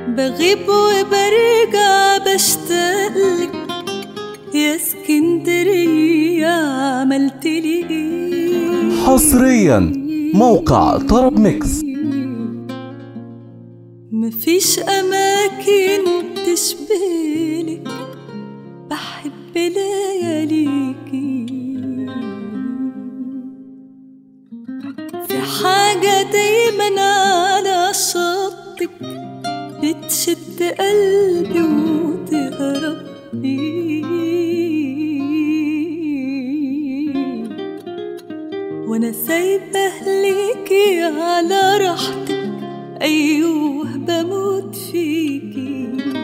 بغيب وبرجع بشتاقلك يا اسكندرية عملتلي ايه حصريا موقع طرب ميكس مفيش أماكن تشبهلك بحب لياليكي في حاجة دايما على شطك بتشد قلبي وتهرب بيه وانا سايبه ليكي على راحتك ايوه بموت فيكي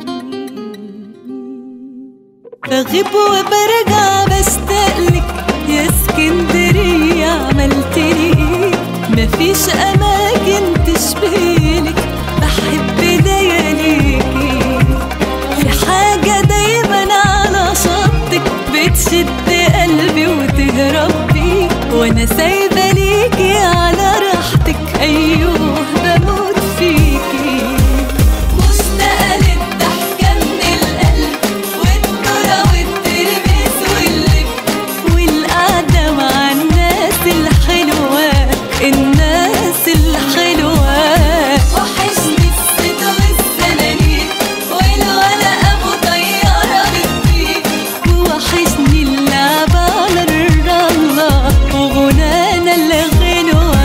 بغيب وبرجع بشتاقلك يا اسكندرية عملتلي ايه مفيش اماكن تشبهلك بحب لياليكي في حاجة دايما على شطك بتشد قلبي وتهرب بيه وانا سايبة ليكي على راحتك ايوه بموت فيكي مشتاقة للضحكة من القلب والذرة والترمس واللب والقعدة مع الناس الحلوة الناس الحلوة وحشني الصيد والسنانير والورق أبو طيارة بتطير ووحشني اللعب على الرملة وغنانا الغنوة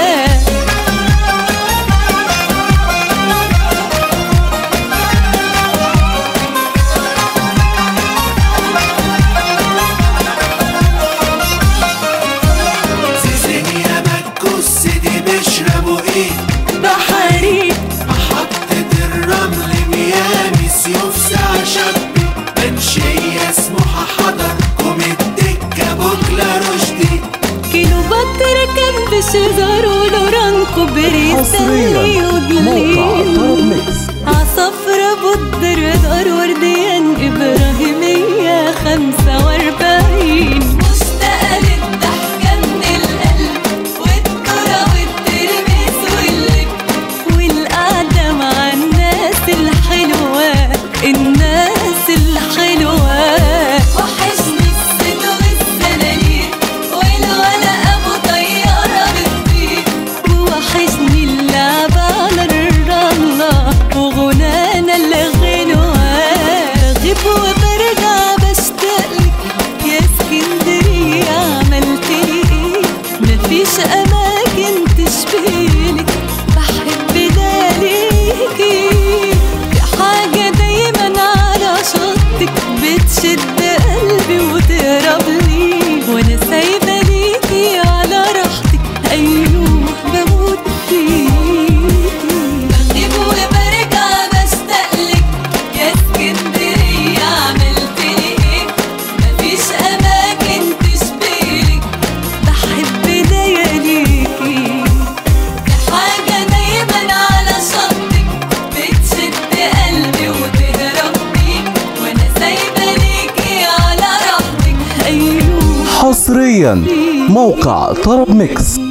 زيزينيا مكوس دي بيشربوا ايه بحري محطة الرمل ميامي سيوف ساعة شبي منشية سموحة حضر قوم الدكة بكلة رشدي كيلو بطر كان بشجر ولوران كوبري سلي حصريا موقع طرب ودليل ميكس عصفرة بدر دار ورديان إبراهيمية خمسة وأربعين مشتاقة للضحكة من القلب والذرة والترمس واللب والقعدة مع الناس الحلوة الناس الحلوة وحشني الصيد والسنانير والورق أبو طيارة بتطير ووحشني اللعب على الرملة وغنانا الغنوة بغيب وبرجع بشتاقلك يا اسكندرية عملتلي ايه مفيش أماكن تشبهلك بحب لياليكي في حاجة دايما على شطك بتشد قلبي وتهرب لي وانا سايبة ليكي على راحتك ايوه بموت فيكي بغيب وبرجع بشتاقلك يا اسكندرية عملتلي ايه مفيش اماكن تشبهلك بحب لياليكي في حاجة دايما على شطك بتشد قلبي وتهرب بيه وانا سايبة ليكي على راحتك ايوه حصريا موقع طرب ميكس